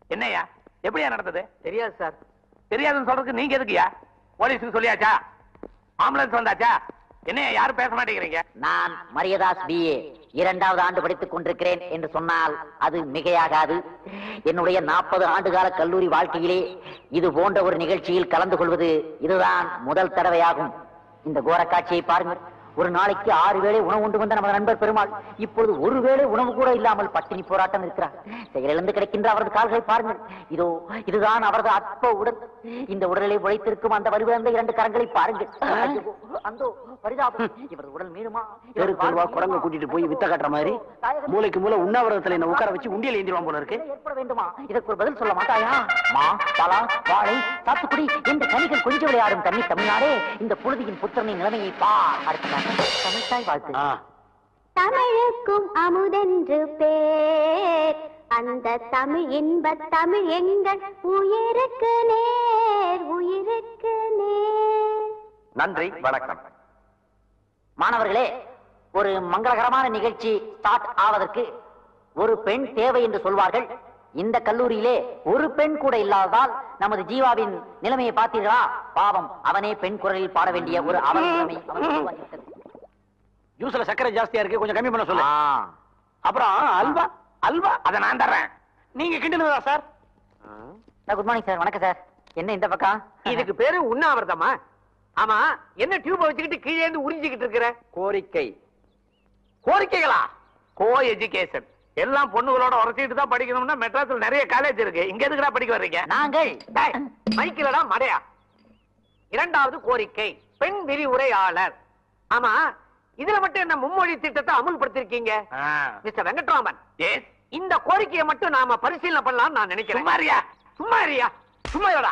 என்னய்யா எப்படியா நடந்தது தெரியாது சார் தெரியாதுன்னு சொல்றதுக்கு நீங்க எதுக்குயா போலீஸுக்கு சொல்லியாச்சா ஆம்புலன்ஸ் வந்தாச்சா என்னய்யா யாரும் பேச மாட்டேங்கிறீங்க நான் மரியதாஸ் பிஏ இரண்டாவது ஆண்டு படித்துக் கொண்டிருக்கிறேன் என்று சொன்னால் அது மிகையாகாது என்னுடைய நாற்பது ஆண்டுகால கல்லூரி வாழ்க்கையிலே இது போன்ற ஒரு நிகழ்ச்சியில் கலந்து கொள்வது இதுதான் முதல் தடவையாகும் இந்த கோர காட்சியை பாருங்கள் ஒரு நாளைக்கு ஆறு வேளை உணவு உண்டு வந்த நமது நண்பர் பெருமாள் இப்பொழுது ஒரு வேளை உணவு கூட இல்லாமல் பட்டினி போராட்டம் இருக்கிறார் செயலிழந்து கிடக்கின்ற அவரது கால்களை பாருங்கள் இதோ இதுதான் அவரது அற்ப உடல் இந்த உடலை உழைத்திருக்கும் அந்த வலுவிழந்த இரண்டு கரங்களை பாருங்கள் ஐயோ, அந்தோ பரிதாபம் இவரது உடல் மீறுமா தெரு தெருவா குரங்க கூட்டிட்டு போய் வித்த காட்டுற மாதிரி மூளைக்கு மூளை உண்ணாவிரதத்துல என்ன உட்கார வச்சு உண்டியல் ஏந்திடுவான் போல இருக்கு ஏற்பட வேண்டுமா இதற்கு ஒரு பதில் சொல்ல மாட்டாயா மா பலா வாழை சாத்துக்குடி என்ற கனிகள் கொஞ்சம் விளையாடும் தண்ணி தமிழ்நாடே இந்த புழுதியின் புத்திரனின் நிலைமையை பார் அடுத்த தமிழ்தாய் வாழ்த்து ஆ, தமிழுக்கும் அமுதென்று பேர் அந்த தமிழ் இன்ப தமிழ் எங்கள் உயிருக்கு நேர் உயிருக்கு நேர் நன்றி வணக்கம் மாணவர்களே ஒரு மங்களகரமான நிகழ்ச்சி ஸ்டார்ட் ஆவதற்கு ஒரு பெண் தேவை என்று சொல்வார்கள் இந்த கல்லூரியிலே ஒரு பெண் கூட இல்லாததால் நமது ஜீவாவின் நிலைமையை பார்த்தீர்களா பாவம் அவனே பெண் குரலில் பாட வேண்டிய ஒரு அவல நிலைமை அவனுக்கு உருவாகிவிட்டது. ஜூஸ்ல சர்க்கரை ஜாஸ்தியா இருக்கு கொஞ்சம் கம்மி பண்ண சொல்லு ஆ. அப்புறம் அல்வா அல்வா அதை நான் தர்றேன் நீங்க கிண்டுனதா sir sir good morning sir வணக்கம் சார் என்ன இந்த பக்கம் இதுக்கு பேரு உண்ணாவிரதமா ஆமா என்ன டியூப் வச்சுக்கிட்டு கீழே இருந்து உறிஞ்சிக்கிட்டு இருக்கிற கோரிக்கை கோரிக்கைகளா கோ எஜுகேஷன் எல்லாம் பொண்ணுகளோட உரைச்சிட்டு தான் படிக்கணும்னா மெட்ராஸ்ல நிறைய காலேஜ் இருக்கு இங்க எதுக்குடா படிக்க வர்றீங்க நாங்கள் டேய், மைக்கிலடா மடையா இரண்டாவது கோரிக்கை பெண் விரிவுரையாளர் ஆமா இதுல மட்டும் என்ன மும்மொழி திட்டத்தை அமுல்படுத்திருக்கீங்க மிஸ்டர் வெங்கட்ராமன் எஸ் இந்த கோரிக்கையை மட்டும் நாம பரிசீலனை பண்ணலாம்னு நான் நினைக்கிறேன் சும்மாரியா சும்மா இருயா சும்மா இருடா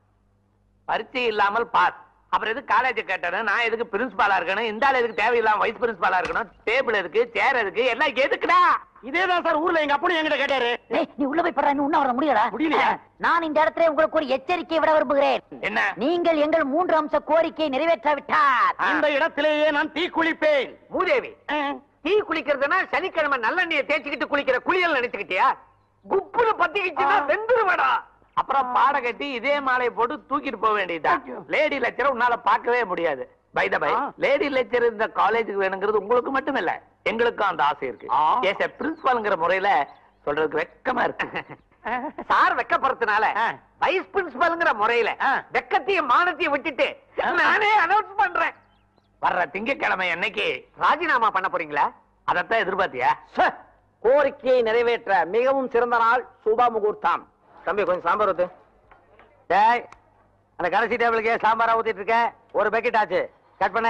பரீட்சை இல்லாமல் பாஸ் அப்புறம் எதுக்கு காலேஜ் கேட்டணும் நான் எதுக்கு பிரின்சிபாலா இருக்கணும் இந்த ஆள் எதுக்கு தேவையில்லாம வைஸ் பிரின்சிபாலா இருக்கணும் டேபிள் எதுக்கு சேர் எதுக்கு எல்லாம் எதுக்குடா இதேதான் சார் ஊர்ல எங்க அப்பனும் என்கிட்ட கேட்டாரு ஏய், நீ உள்ள போய் படுறா இன்னும் உண்ண வர முடியலடா முடியலையா? நான் இந்த இடத்துல உங்களுக்கு ஒரு எச்சரிக்கை விட விரும்புகிறேன் என்ன நீங்கள் எங்கள் மூன்று அம்ச கோரிக்கையை நிறைவேற்றாவிட்டால் இந்த இடத்திலேயே நான் தீ குளிப்பேன் மூதேவி டீ குளிக்கிறதுனா சனிக்கிழமை நல்லெண்ணெய தேய்ச்சிக்கிட்டு குளிக்கிற குளியல் நினைச்சுக்கிட்டியா குப்புனு பத்திக்கிச்சுன்னா வெந்துருவடா அப்புறம் பாட கட்டி இதே மாலையை போட்டு தூக்கிட்டு போக வேண்டியதுதான் லேடி லெக்சர் உன்னால பார்க்கவே முடியாது பை த பை ஆ. லேடி லெக்சர் இந்த காலேஜுக்கு வேணுங்கிறது உங்களுக்கு மட்டும் இல்ல எங்களுக்கும் அந்த ஆசை இருக்கு ஆ. ஏச பிரின்சிபால்ங்கிற முறையில சொல்றதுக்கு வெக்கமா இருக்கு சார் வெக்கப்படுறதுனால ஆ. வைஸ் பிரின்சிபல்ங்கிற முறையில ஆ. வெக்கத்தையும் மானத்தையும் விட்டுட்டு நானே அனௌன்ஸ் பண்றேன் வர்ற திங்கட்கிழமை என்னைக்கு ராஜினாமா பண்ண போறீங்களா அதத்தான் எதிர்பார்த்தியா ச, கோரிக்கையை நிறைவேற்ற மிகவும் சிறந்த நாள் சுப முகூர்த்தம் தம்பி கொஞ்சம் சாம்பார் ஊத்து டேய் அந்த கடைசி டேபிளுக்கு சாம்பாரா ஊத்திட்டு இருக்க ஒரு பக்கெட் ஆச்சு கட் பண்ணு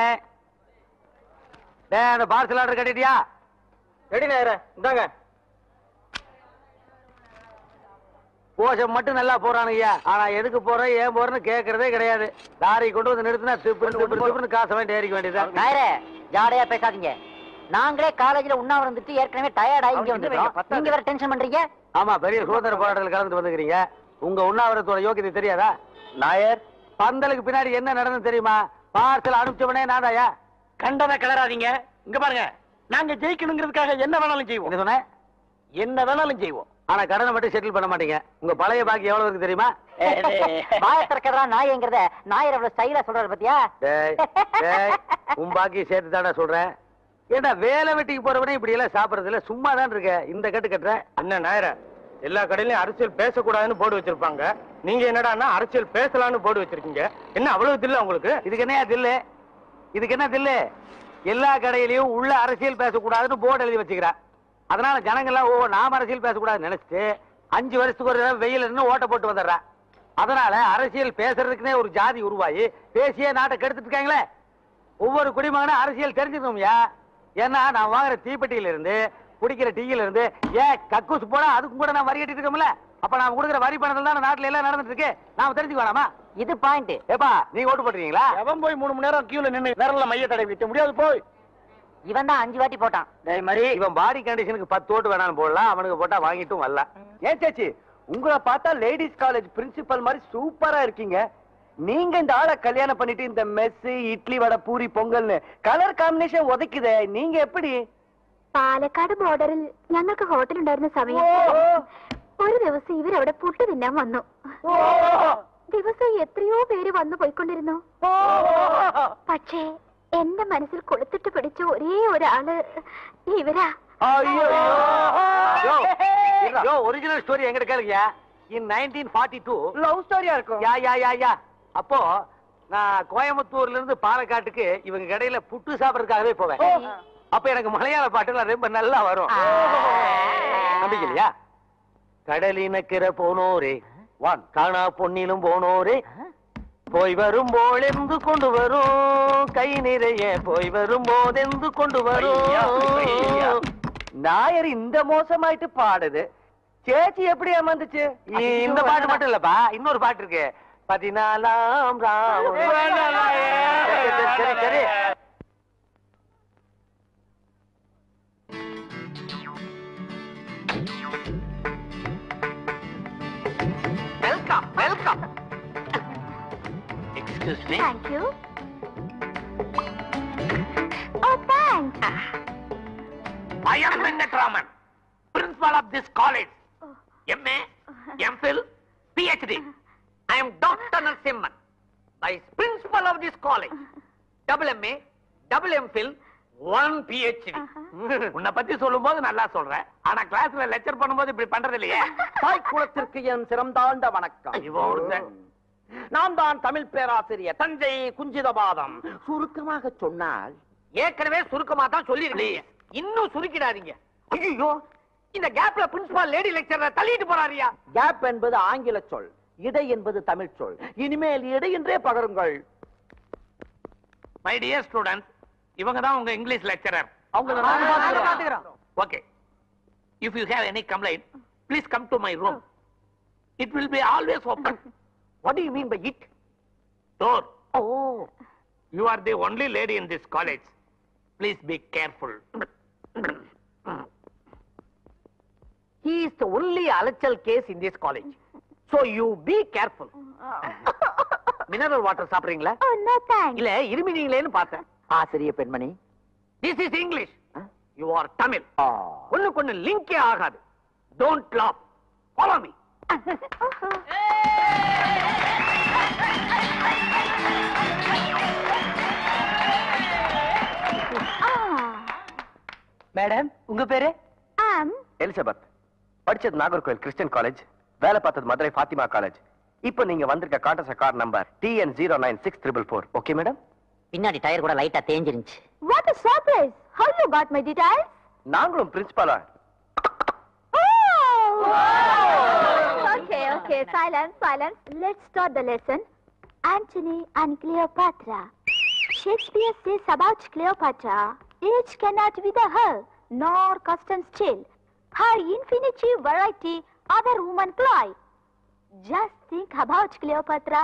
டேய் அந்த பார்சல் ஆர்டர் கட்டிட்டியா ரெடி நேர இந்தாங்க கோஷம் மட்டும் நல்லா போறானுங்கய்யா ஆனா எதுக்கு போறேன் ஏன் போறேன்னு கேக்குறதே கிடையாது லாரி கொண்டு வந்து நிறுத்தினா திப்பு திப்பு திப்புன்னு காசை வேண்டி ஏறிக்க வேண்டியது நாயரே ஜாடையா பேசாதீங்க நாங்களே காலேஜ்ல உண்ணாவிரதம் இருந்துட்டு ஏற்கனவே டயர்டா இங்க அவங்க வந்துட்டோம் பத்தாது. நீங்க வேற டென்ஷன் பண்றீங்க ஆமா பெரிய சுதந்திர போராட்டத்தில் கலந்து வந்துக்கிறீங்க உங்க உண்ணாவிரத்தோட யோகியதை தெரியாதா நாயர் பந்தலுக்கு பின்னாடி என்ன நடந்தது தெரியுமா பார்சல் அனுப்பிச்சவனே நாதாயா கண்டதை கிளறாதீங்க இங்க பாருங்க நாங்க ஜெயிக்கணுங்கிறதுக்காக என்ன வேணாலும் செய்வோம் என்ன சொன்ன என்ன வேணாலும் செய்வோம் ஆனா கடனை மட்டும் செட்டில் பண்ண மாட்டீங்க உங்க பழைய பாக்கி எவ்வளவு இருக்கு தெரியுமா வாய திறக்கிறதா நாயங்கிறத நாயர் அவ்வளவு ஸ்டைலா சொல்றாரு பாத்தியா டேய், டேய், உன் பாக்கி சேர்த்து தானே சொல்றேன் ஏண்டா வேலை வெட்டிக்கு போறவனே இப்படி எல்லாம் சாப்பிடுறது இல்ல சும்மா தான் இருக்க இந்த கட்டு கட்டுற என்ன நாயர எல்லா கடையிலயும் அரசியல் பேசக்கூடாதுன்னு போர்டு வச்சிருப்பாங்க நீங்க என்னடான்னா அரசியல் பேசலாம்னு போர்டு வச்சிருக்கீங்க என்ன அவ்வளவு தில்ல உங்களுக்கு இதுக்கு என்ன தில்லு இதுக்கு என்ன தில்லு எல்லா கடையிலயும் உள்ள அரசியல் பேசக்கூடாதுன்னு போர்டு எழுதி வச்சுக்கிறேன் அதனால ஜனங்கள்லாம் ஓ நாம அரசியல் பேசக்கூடாதுன்னு நினைச்சிட்டு அஞ்சு வருஷத்துக்கு ஒரு தடவை வெயில் இருந்து ஓட்ட போட்டு வந்துடுறேன் அதனால அரசியல் பேசுறதுக்குனே ஒரு ஜாதி உருவாகி பேசியே நாட்டை கெடுத்துட்டு இருக்காங்களே ஒவ்வொரு குடிமகனும் அரசியல் தெரிஞ்சுக்கணும்யா ஏன்னா நான் வாங்குற தீப்பெட்டியில இருந்து குடிக்கிற டீயில இருந்து ஏன் கக்கூஸ் போனா அதுக்கும் கூட நான் வரி கட்டிட்டு இருக்கோம்ல அப்ப நாம கொடுக்குற வரி பணத்துல தான் நாட்டுல எல்லாம் நடந்துட்டு இருக்கு நாம தெரிஞ்சுக்க வேணாமா இது பாயிண்ட் ஏப்பா நீங்க ஓட்டு போட்டுருக்கீங்களா எவன் போய் மூணு மணி நேரம் கியூல நின்னு விரல்ல மைய தடவி வைக்க முடியாது போய் இவன் தான் அஞ்சு வாட்டி போட்டான் டேய் மாதிரி இவன் பாடி கண்டிஷனுக்கு பத்து ஓட்டு வேணாலும் போடலாம் அவனுக்கு போட்டா வாங்கிட்டும் வரல ஏன் சேச்சி உங்களை பார்த்தா லேடிஸ் காலேஜ் பிரின்சிபல் மாதிரி சூப்பரா இருக்கீங்க நீங்க இந்த ஆளை கல்யாணம் பண்ணிட்டு இந்த மெஸ் இட்லி வடை பூரி பொங்கல்னு கலர் காம்பினேஷன் உதைக்குதே நீங்க எப்படி പാലക്കാട് ബോർഡറിൽ ഞങ്ങൾക്ക് ഹോട്ടൽ ഉണ്ടായിരുന്ന സമയം ഒരു ദിവസം ഇവരവിടെ പുട്ട് തിന്നാൻ വന്നു ദിവസം എത്രയോ പേര് വന്നു പോയിക്കൊണ്ടിരുന്നു പക്ഷേ എന്റെ മനസ്സിൽ കൊളുത്തിട്ട് പിടിച്ച ഒരേ ഒരാള് ഇവരാ யோ ஒரிஜினல் ஸ்டோரி எங்கிட்ட கேளுங்க in nineteen forty two love ஸ்டோரியா இருக்கும் யா யா யா யா அப்போ நான் கோயம்புத்தூர்ல இருந்து பாலக்காட்டுக்கு இவங்க கடையில புட்டு சாப்பிடறதுக்காகவே போவேன் அப்ப எனக்கு மலையாள பாட்டுலாம் ரொம்ப நல்லா வரும் நம்பிக்கை இல்லையா கடலினக்கிற போனோரே வான் காணா பொன்னிலும் போனோரே போய் வரும் போலெந்து கொண்டு வரும் கை நிறைய போய் வரும் போதெந்து கொண்டு வரும் நாயர் இந்த மோசமாயிட்டு பாடுது சேச்சி எப்படி ஏமாந்துச்சு இந்த பாட்டு மட்டும் இல்லப்பா இன்னொரு பாட்டு இருக்கு பதினாலாம் ராம் சரி, சரி சரி welcome welcome excuse me thank you oh thanks I am Venkatraman, principal of this college. MA, MPhil, PhD. I am Dr. Narasimhan, vice principal of this college. Double MA, double MPhil, one PhD. உன்னை பத்தி சொல்லும்போது நல்லா சொல்றேன் ஆனா கிளாஸ்ல lecture பண்ணும்போது இப்படி பண்றது இல்லையே தாய் குலத்திற்கு என் சிறந்தாண்ட வணக்கம் இவன் ஒருத்தன். நான் தான் தமிழ் பேராசிரியர் தஞ்சை குஞ்சிதபாதம் சுருக்கமாக சொன்னால் ஏற்கனவே சுருக்கமா தான் சொல்லிருக்கீங்க இன்னும் சுருக்கிடாதீங்க ஐயோ இந்த கேப்ல பிரின்சிபால் லேடி லெக்சரர் தள்ளிட்டு போறாரியா கேப் என்பது ஆங்கில சொல் இடை என்பது தமிழ் சொல் இனிமேல் இடை என்றே பகருங்கள் மை டியர் ஸ்டூடெண்ட்ஸ் இவங்க தான் உங்க இங்கிலீஷ் லெக்சரர் அவங்க பாத்துக்கிறோம் okay if you have any complaint please come to my room it will be always open what you mean by it door oh you are the only lady in this college please be careful he is the only அலைச்சல் case in this college so you be careful mineral water சாப்பிடுறீங்களா oh no thanks இல்ல இருமினீங்களேன்னு பார்த்தேன் ஆசிரிய பெண்மணி this is English you are Tamil ஆ. ஒண்ணுக்கு ஒண்ணு லிங்கே ஆகாது don't laugh follow me madam உங்க பேரு ஆம் எலிசபெத் படிச்சது நாகர்கோவில் கிறிஸ்டியன் காலேஜ் வேலை பார்த்தது மதுரை ஃபாத்திமா காலேஜ் இப்போ நீங்க வந்திருக்க காட்டச car number TN zero nine six triple four okay madam பின்னாடி டயர் கூட லைட்டா தேஞ்சிருந்துச்சு what a surprise how you got my details நாங்களும் பிரின்சிபாலா okay okay silence silence let's start the lesson antony and cleopatra shakespeare says about cleopatra age cannot be the her nor custom still her infinity variety other woman ply just think about cleopatra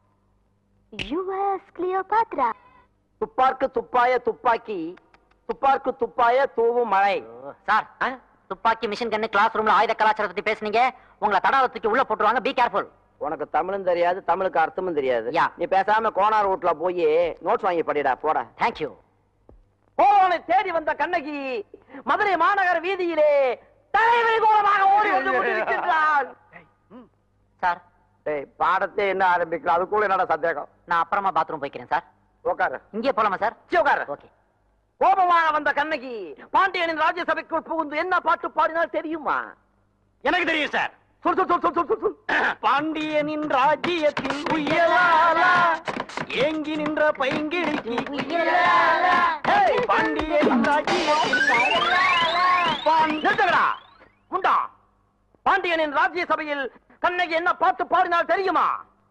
yours cleopatra துப்பார்க்கு துப்பாய துப்பாக்கி துப்பார்க்கு துப்பாய தூவும் மழை sir துப்பாக்கி machine கண்ணு class ரூம்ல ஆயுத கலாச்சாரத்தை பத்தி பேசுனீங்க உங்களை தடாவை தூக்கி உள்ள போட்டுருவாங்க பி கேர்ஃபுல் உனக்கு தமிழும் தெரியாது தமிழுக்கு அர்த்தமும் தெரியாது யா. நீ பேசாம கோனார் வீட்டுல போய் நோட்ஸ் வாங்கி படிடா போடா தேங்க்யூ கோவலனை தேடி வந்த கண்ணகி மதுரை மாநகர வீதியிலே தலைவரி கோலமாக ஓடி வந்து கொண்டிருக்கின்றாள் சார் டேய் பாடத்தை என்ன ஆரம்பிக்கலாம் அதுக்குள்ள என்னடா சந்தேகம் நான் அப்புறமா பாத்ரூம் போய்க்கிறேன் சார் உட்காரு இங்கே போலாமா சார் சீ, உட்காரு ஓகே கோபமாக வந்த கண்ணகி பாண்டியனின் ராஜ்யசபைக்குள் புகுந்து என்ன பாட்டு பாடினால் தெரியுமா எனக்கு தெரியும் சார் சொல் சொல் சொல் சொல் சொல் சொல் சொல் பாண்டியனின் ராஜ்யத்தில் உயலாலா ஏங்கி நின்ற பைங்கிழிக்கு ஹேய், பாண்டியனின் ராஜ்யத்தில் பாண்- நிறுத்துங்கடா குண்டா பாண்டியனின் ராஜ்யசபையில் கண்ணகி என்ன பாட்டு பாடினால் தெரியுமா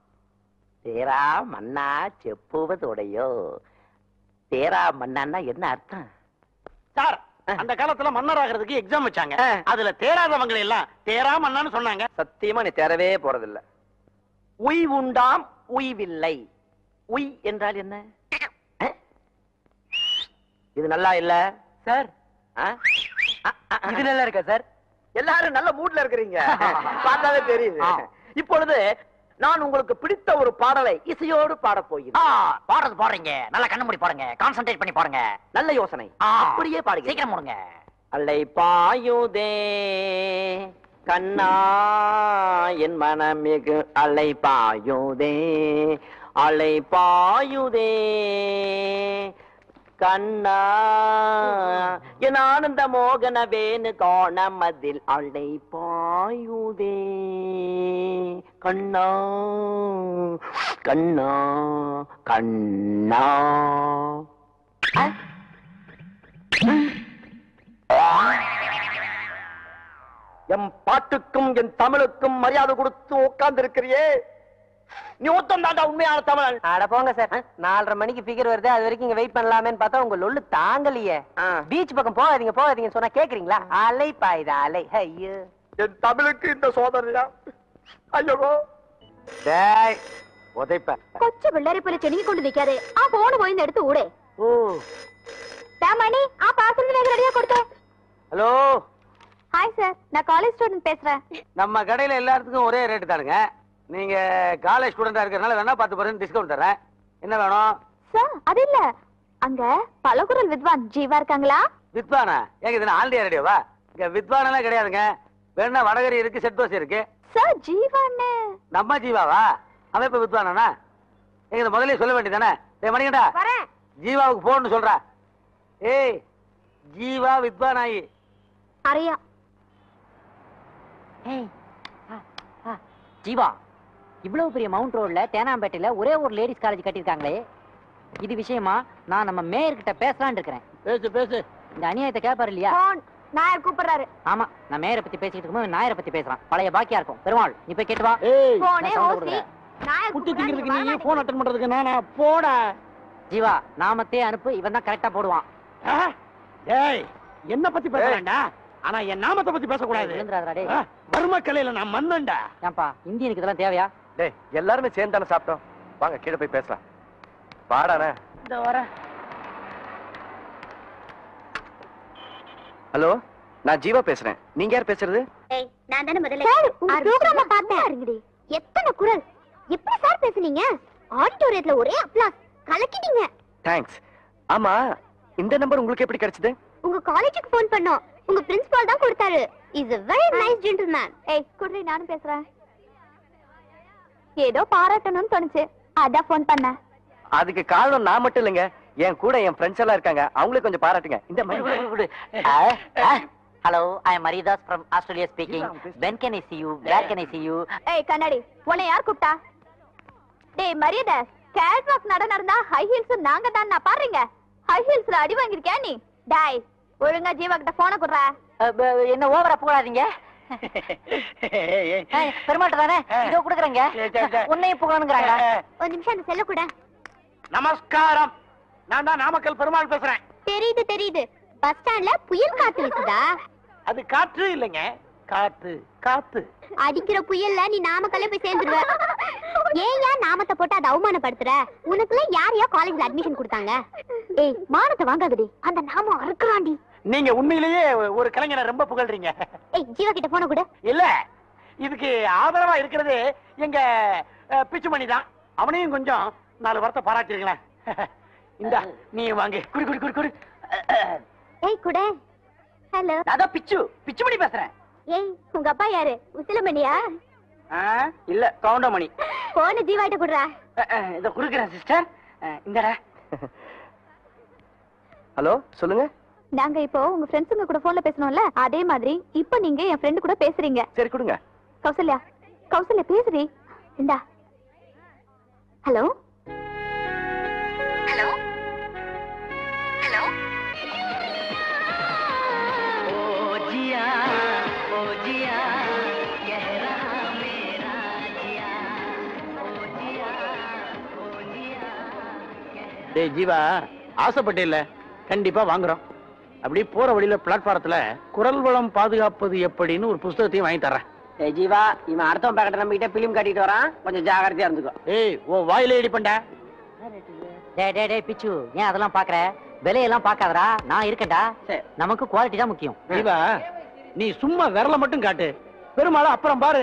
தேரா மன்னா செப்புவதோடையோ தேரா மன்னான்னா என்ன அர்த்தம் சார் அந்த காலத்துல மன்னர் ஆகிறதுக்கு எக்ஸாம் வச்சாங்க ஆ. அதுல தேராதவங்களை எல்லாம் தேரா மன்னான்னு சொன்னாங்க சத்தியமா நீ தேரவே போறதில்ல உய் உண்டாம் உய்வில்லை உய் என்றால் என்ன அஹ்? இது நல்லா இல்ல சார் இது நல்லா இருக்கா சார் எல்லாரும் நல்ல மூட்ல இருக்கிறீங்க பார்த்தாவே தெரியுது இப்பொழுது நான் உங்களுக்கு பிடித்த ஒரு பாடலை இசையோடு பாடப் ஆ, போகிறேன் பாடுறது பாடுறீங்க நல்லா கண்ணு மூடி பாருங்க கான்சென்ட்ரேட் பண்ணி பாருங்க நல்ல யோசனை ஆ. அப்படியே பாடுங்க சீக்கிரம் மூடுங்க அலை பாயுதே கண்ணா என் மனமிகு அலை பாயுதே அலை பாயுதே கண்ணா என் ஆனந்த மோகன வேணு கோணமதில் அலை பாயுதே கண்ணா கண்ணா கண்ணா என் பாட்டுக்கும் என் தமிழுக்கும் மரியாதை கொடுத்து உட்கார்ந்து இருக்கிறியே நீ ஒத்தம் தாண்டா உண்மையான தமிழன் அட போங்க சார் நாலரை மணிக்கு ஃபிகர் வருது அது வரைக்கும் இங்க வெயிட் பண்ணலாமேன்னு பார்த்தா உங்க லொல்லு தாங்கலையே ஆ. பீச் பக்கம் போகாதீங்க போகாதீங்க சொன்னா கேக்குறீங்களா அலை பாயுதா அலை ஐயோ என் தமிழுக்கு இந்த சோதனையா ஐயோ டேய் உதைப்ப കൊച്ചു പിള്ളേരെ പോലെ ചെണിക്കൊണ്ട് നിൽക്കാതെ ആ ഫോൺ പോയി ഒന്ന് എടുത്ത് കൂടെ ஓ ദാ മണി ആ പാർസൽ വേഗം ரெடியா கொடுத்தே ஹலோ ஹாய் சார் நான் காலேஜ் ஸ்டூடெண்ட் பேசுறேன் நம்ம கடையில எல்லாத்துக்கும் ஒரே ரேட்டு தானுங்க நீங்க காலேஜ் ஸ்டூடெண்டா இருக்கிறதுனால வேணா பத்து பர்சன்ட் டிஸ்கவுண்ட் தரேன் என்ன வேணும் சார் அது இல்ல அங்க பலகுரல் வித்வான் ஜீவா இருக்காங்களா வித்வானா ஏங்க இது ஆல்டியா ரேடியோவா இங்க வித்வான் எல்லாம் கிடையாதுங்க வேணா வடகரி இருக்கு செட் தோசை இருக்கு சார் ஜீவான்னு நம்ம ஜீவாவா அவன் இப்ப வித்வானா எங்க இதை முதல்ல சொல்ல வேண்டியதானே டேய் மணிகண்டா வரேன் ஜீவாவுக்கு போன்னு சொல்றா ஏய் ஜீவா வித்வானாயி அறியா ஏய், ஆ, ஆ, ஜீவா இவ்வளவு பெரிய மவுண்ட் ரோட்ல தேனாம்பேட்டையில ஒரே ஒரு லேடிஸ் காலேஜ் கட்டியிருக்காங்களே இது விஷயமா நான் நம்ம மேயர் கிட்ட பேசலாம்னு இருக்கிறேன் பேசு பேசு இந்த அநியாயத்தை கேட்பாரு இல்லையா போன் நாயர் கூப்பிடுறாரு ஆமா நான் மேயரை பத்தி பேசிட்டு இருக்கும்போது நாயரை பத்தி பேசுறான் பழைய பாக்கியா இருக்கும் பெருமாள் நீ போய் கேட்டு வா ஏய் போனே நான் sound ஓசி கொடுக்குறேன். நாயர் குட்டி கூப்பிடுறாரு, திங்கிறதுக்கு நீங்க நீ வர போன் அட்டன் பண்றதுக்கு நானா போடா ஜீவா நாமத்தே அனுப்பு இவன் தான் கரெக்டா போடுவான் ஏய் என்ன பத்தி பேசலாம்டா ஆனா என் நாமத்தை பத்தி பேசக்கூடாது விழுந்துறாதடா டேய் ஆ, வறுமை கலையில நான் மன்னன்டா ஏன்பா இந்தியனுக்கு இதெல்லாம் தேவையா டேய் எல்லாருமே சேர்ந்து தானே சாப்பிட்டோம் வாங்க கீழே போய் பேசலாம் வாடாண்ணே இந்த வர ஹலோ நான் ஜீவா பேசுறேன் நீங்க யார் பேசுறது ஏய், நான் தானே முதல்ல சார் உங்க ப்ரோகிராம பார்த்தேன் இருங்கடி எத்தனை குரல் எப்படி சார் பேசுனீங்க ஆடிட்டோரியத்துல ஒரே அப்ளாஸ் கலக்கிட்டீங்க தேங்க்ஸ் ஆமா இந்த நம்பர் உங்களுக்கு எப்படி கிடைச்சது உங்க காலேஜுக்கு ஃபோன் பண்ணோம் உங்க பிரின்சிபால் தான் கொடுத்தாரு is a very nice gentleman ஏய் குட்ரி நானும் பேசுறேன் ஏதோ பாராட்டணும்னு தோணுச்சு அதான் ஃபோன் பண்ணேன் அதுக்கு காரணம் நான் மட்டும் இல்லைங்க என் கூட என் ஃப்ரெண்ட்ஸ் எல்லாம் இருக்காங்க அவங்களே கொஞ்சம் பாராட்டுங்க இந்த மாதிரி hello I am Maridas from Australia speaking when can I see you where can i see you ஏய் கண்ணாடி உன்னை யார் கூப்பிட்டா டேய் மரியாதை கேட் வாக் நட நடந்தா ஹை ஹீல்ஸ் நாங்க தான் நான் பாருங்க ஹை ஹீல்ஸ்ல அடி வாங்கிருக்கியா நீ டாய் ஒழுங்கா ஜீவா கிட்ட போன குடுறா அஹ், ப- என்ன ஓவரா புகழாதீங்க ஏய், பெருமாட்ட தானே இதோ குடுக்குறேங்க உன்னையும் புகழணுங்கிறாங்க ஒரு நிமிஷம் அந்த செல்ல கூட நமஸ்காரம் நான் தான் நாமக்கல் பெருமாள் பேசுறேன் தெரியுது தெரியுது பஸ் ஸ்டாண்ட்ல புயல் காத்து வீசுதா அது காற்று இல்லைங்க காத்து காத்து அடிக்கிற புயல்ல நீ நாமக்கல்ல போய் சேர்ந்துருவ ஏன் ஏன் நாமத்தை போட்டு அதை அவமானப்படுத்துற உனக்குள்ள யார் யார் காலேஜ்ல அட்மிஷன் கொடுத்தாங்க ஏய் மானத்தை வாங்காதடி அந்த நாமம் அறுக்குறாண்டி நீங்க உண்மையிலேயே ஒரு கலைஞரை ரொம்ப புகழ்றீங்க ஏய் ஜீவா கிட்ட போன கூட இல்ல இதுக்கு ஆதரவா இருக்கிறது எங்க அஹ், பிச்சுமணி தான் அவனையும் கொஞ்சம் நாலு வார்த்தை பாராட்டிருங்களேன் இந்த நீ வாங்க குடி குடி குடி குடி ஏய் கூட ஹலோ அதான் பிச்சு பிச்சுமணி பேசுறேன் ஏய் உங்க அப்பா யாரு உசிலமணியா ஆ, இல்ல கவுண்டமணி போன ஜீவாட்ட குடுறா இத குடுக்குறேன் சிஸ்டர் இந்தடா ஹலோ சொல்லுங்க நாங்க இப்போ உங்க ஃப்ரெண்ட்ஸுங்க கூட போன்ல பேசணும்ல அதே மாதிரி இப்போ நீங்க என் ஃப்ரெண்டு கூட பேசுறீங்க சரி கொடுங்க கௌசல்யா கௌசல்யா பேசுறி இந்தா ஹலோ ஹலோ ஹலோ டேய் ஜீவா ஆசைப்பட்டே இல்ல கண்டிப்பா வாங்குறோம் அப்படியே போற வழியில பிளாட்பாரத்துல குரல் வளம் பாதுகாப்பது எப்படின்னு ஒரு புஸ்தகத்தையும் வாங்கி தர்றேன் ஏய் ஜீவா இவன் அடுத்தவன் பேக்கெட்டை நம்பிக்கிட்ட பிலிம் கட்டிட்டு வரான் கொஞ்சம் ஜாகிரதையா இருந்துக்கோ ஏய் ஓ வாயில இடி பண்ண டேய் டேய் டேய் பிச்சு ஏன் அதெல்லாம் பாக்குற விலையெல்லாம் பார்க்காதடா நான் இருக்கேன்டா சரி. நமக்கு குவாலிட்டி தான் முக்கியம் ஜீவா நீ சும்மா விரல மட்டும் காட்டு பெருமாள் அப்புறம் பாரு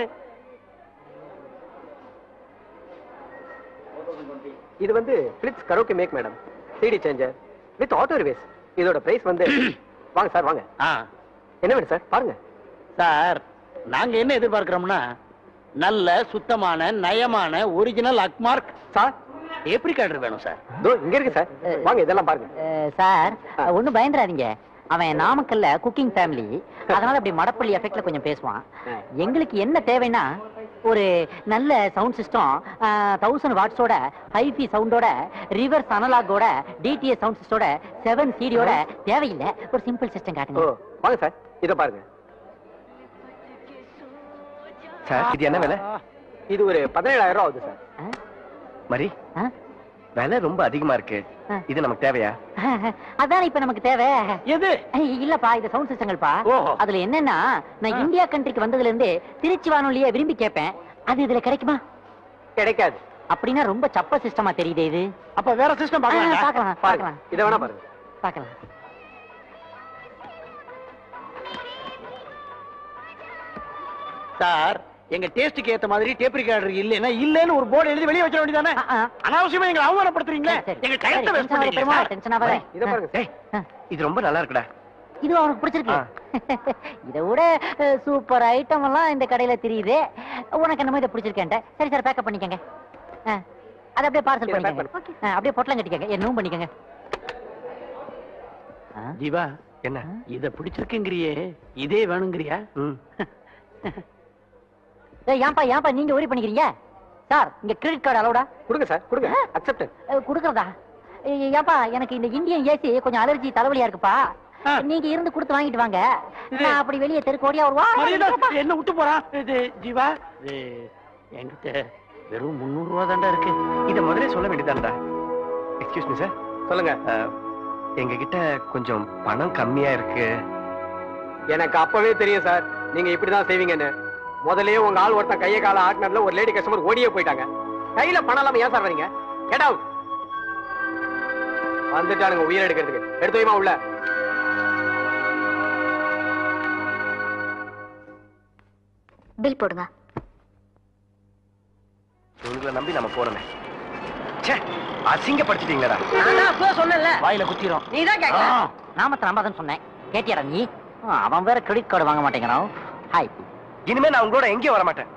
இது வந்து பிளிட்ஸ் கரோக்கி மேக் madam CD changer with auto reverse இதோட பிரைஸ் வந்து வாங்க சார் வாங்க ஆ என்ன வேணும் சார் பாருங்க சார் நாங்க என்ன எதிர்பார்க்கிறோம்னா நல்ல சுத்தமான நயமான ஒரிஜினல் அக்மார்க் சார் எப்படி கார்டு வேணும் சார் இதோ இங்க இருக்கு சார் வாங்க இதெல்லாம் பாருங்க அஹ், சார் ஒண்ணும் பயந்துறாதீங்க அவன் நாமக்கல்ல குக்கிங் ஃபேமிலி அதனால அப்படி மடப்பள்ளி எஃபெக்ட்ல கொஞ்சம் பேசுவான் எங்களுக்கு என்ன தேவைன்னா ஒரு நல்ல சவுண்ட் சிஸ்டம் தௌசண்ட் வாட்ஸோட ஹைஃபி சவுண்டோட ரிவர்ஸ் அனலாகோட டிடிஎஸ் சவுண்ட் சிஸ்டோட செவன் சிடியோட தேவையில்லை ஒரு சிம்பிள் சிஸ்டம் ஓ காட்டுங்க வாங்க சார் இத பாருங்க சார் இது என்ன விலை இது ஒரு பதினேழாயிரம் ரூபா ஆகுது சார் ஆ? மரி ஆ? விலை ரொம்ப அதிகமா இருக்கு ஆ. இது நமக்கு தேவையா அதான் இப்ப நமக்கு தேவை எது ஐய், இல்லப்பா இது சவுண்ட் சிஸ்டங்கள்ப்பா ஓஹோ. அதுல என்னன்னா நான் இந்தியா கண்ட்ரிக்கு வந்ததுல இருந்து திருச்சி வானொலியை விரும்பி கேட்பேன் அது இதுல கிடைக்குமா கிடைக்காது அப்படின்னா ரொம்ப சப்ப சிஸ்டமா தெரியுதே இது அப்ப வேற சிஸ்டம் ஆ, பார்க்கலாம் பார்க்கலாம் பாருங்க பார்க்கலாம் இத வேணா பாருங்க பார்க்கலாம் சார் எங்க டேஸ்டுக்கு ஏத்த மாதிரி டேப் ரெக்கார்டர் இல்லைன்னா இல்லன்னு ஒரு போர்டு எழுதி வெளியே வச்சிட வேண்டியதானே ஆ, ஆ. அனாவசியமா எங்களை அவமானப்படுத்துறீங்களே சரி, எங்க சரி, டயத்தை வேஸ்ட் tension ஆகாத பண்ணீங்க பெருமாள், சார். tension ஆகாத. இத பாருங்க டேய் இது ரொம்ப நல்லா இருக்குடா இது அவனுக்கு பிடிச்சிருக்கு இதை விட சூப்பர் ஐட்டம் எல்லாம் இந்த கடையில தெரியுது உனக்கு என்னமோ இதை பிடிச்சிருக்கேன்ட்ட சரி சார் பேக்கப் பண்ணிக்கங்க ஆ, அதை அப்படியே பார்சல் இதை pack பண்ணிக்கங்க ஆ, அப்படியே பொட்டலம் கட்டிக்கங்க என்னவும் பண்ணிக்கங்க ஆ, ஜீவா என்ன இத பிடிச்சிருக்குங்கிறியே இதே வேணுங்கிறியா ம் ஏய், ஏன்பா ஏன்பா நீங்க ஒரி பண்ணிக்கிறீங்க சார் இங்க கிரெடிட் கார்டு அலௌடா கொடுங்க சார் கொடுங்க அக்செப்ட் கொடுக்கறதா ஏய், ஏன்பா எனக்கு இந்த இந்தியன் ஏசி கொஞ்சம் அலர்ஜி தலைவலியா இருக்குப்பா ஆ. நீங்க இருந்து கொடுத்து வாங்கிட்டு வாங்க இது- நான் அப்படி வெளியே தெருக்கோடியா ஒரு வா மரியாதை, என்ன விட்டு போறான் இது ஜீவா இது என்கிட்ட வெறும் முந்நூறு ரூபா தாண்டா இருக்கு இத முதல்ல சொல்ல வேண்டியதான்டா எக்ஸ்கியூஸ் மீ சார் சொல்லுங்க எங்க கிட்ட கொஞ்சம் பணம் கம்மியா இருக்கு எனக்கு அப்பவே தெரியும் சார் நீங்க இப்படிதான் செய்வீங்கன்னு முதல்லயே உங்க ஆள் ஒருத்தன் கைய கால ஆட்டினதுல ஒரு லேடி கஸ்டமர் ஓடியே போயிட்டாங்க கையில பணம் இல்லாம ஏன் சார் வரீங்க கெட் அவுட் வந்துட்டானுங்க உயிர் எடுக்கிறதுக்கு எடுத்து வைமா உள்ள பில் போடுங்க இவங்களை நம்பி நம்ம போறோமே ச்சே அசிங்கப்படுத்திட்டீங்களா சொன்னல வாயில குத்திரும் நீ தான் கேட்கல நாமத்தை நம்பாதன்னு சொன்னேன் கேட்டியாடா நீ ஆ, அவன் வேற கிரெடிட் கார்டு வாங்க மாட்டேங்கிறான் ஹாய் இனிமே நான் உங்களோட எங்கேயும் வர மாட்டேன்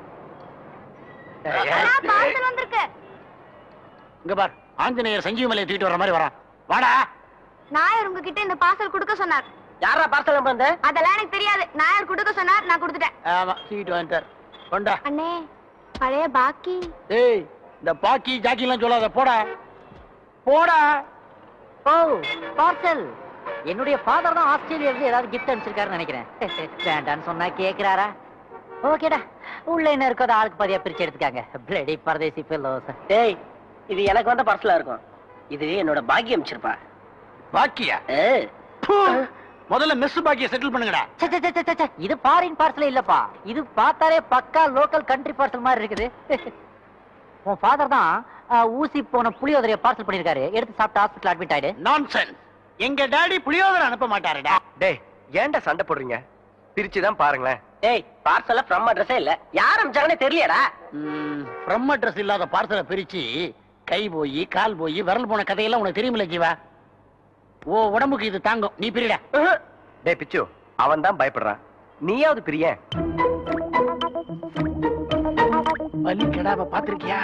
பார்சல் வந்திருக்கு இங்க பார் ஆஞ்சநேயர் சஞ்சீவ மலையை தூக்கிட்டு வர மாதிரி வரான் வாடா நாயர் உங்ககிட்ட இந்த பார்சல் கொடுக்க சொன்னார் யாரா பார்சல் நம்பர் வந்த அதெல்லாம் எனக்கு தெரியாது நாயர் கொடுக்க சொன்னார் நான் கொடுத்துட்டேன் ஆமா தூக்கிட்டு வந்துட்டார் கொண்டா அண்ணே பழைய பாக்கி ஏய் இந்த பாக்கி ஜாக்கி எல்லாம் சொல்லாத போடா போடா ஓ பார்சல் என்னுடைய ஃபாதர் தான் ஆஸ்திரேலியா இருந்து ஏதாவது கிஃப்ட் அனுப்பிச்சிருக்காருன்னு நினைக்கிறேன் வேண்டான்னு சொன்னா கேக்குறாரா ஓகேடா உள்ள என்ன இருக்கோ அதை ஆளுக்கு பாதியா பிரிச்சு எடுத்துக்காங்க பிளடி பரதேசி ஃபெல்லோஸ் டேய் இது எனக்கு வந்த பார்சலா இருக்கும் இது என்னோட பாக்கியம் அமைச்சிருப்பா பாக்கியா பூ. முதல்ல மெஸ் பாக்கிய செட்டில் பண்ணுங்கடா ச்சே, ச்சே, ச்சே, ச்சே, ச்சே, இது ஃபாரின் பார்சல் இல்லப்பா இது பார்த்தாலே பக்கா லோக்கல் கண்ட்ரி பார்சல் மாதிரி இருக்குது உன் ஃபாதர் தான் ஆ, ஊசி போன புளியோதரைய பார்சல் பண்ணிருக்காரு எடுத்து சாப்பிட்டு ஹாஸ்பிட்டல் அட்மிட் ஆயிடு நான்சென்ஸ் எங்க டாடி புளியோதரை அனுப்ப மாட்டாருடா டேய் ஏன்டா சண்டை போடுறீங்க பிரிச்சு தான் பாருங்களேன் டேய் பார்சல்ல ஃப்ரம் அட்ரஸே இல்ல யார் அனுப்பிச்சாங்கன்னே தெரியலடா ஃப்ரம் அட்ரஸ் இல்லாத பார்சலை பிரிச்சு கை போய் கால் போய் விரல் போன கதையெல்லாம் உனக்கு தெரியுமில்ல ஜீவா ஓ உடம்புக்கு இது தாங்கும் நீ பிரிடா டேய் பிச்சு அவன் தான் பயப்படுறான் நீயாவது பிரியேன் பலி கெடாவ பாத்திருக்கியா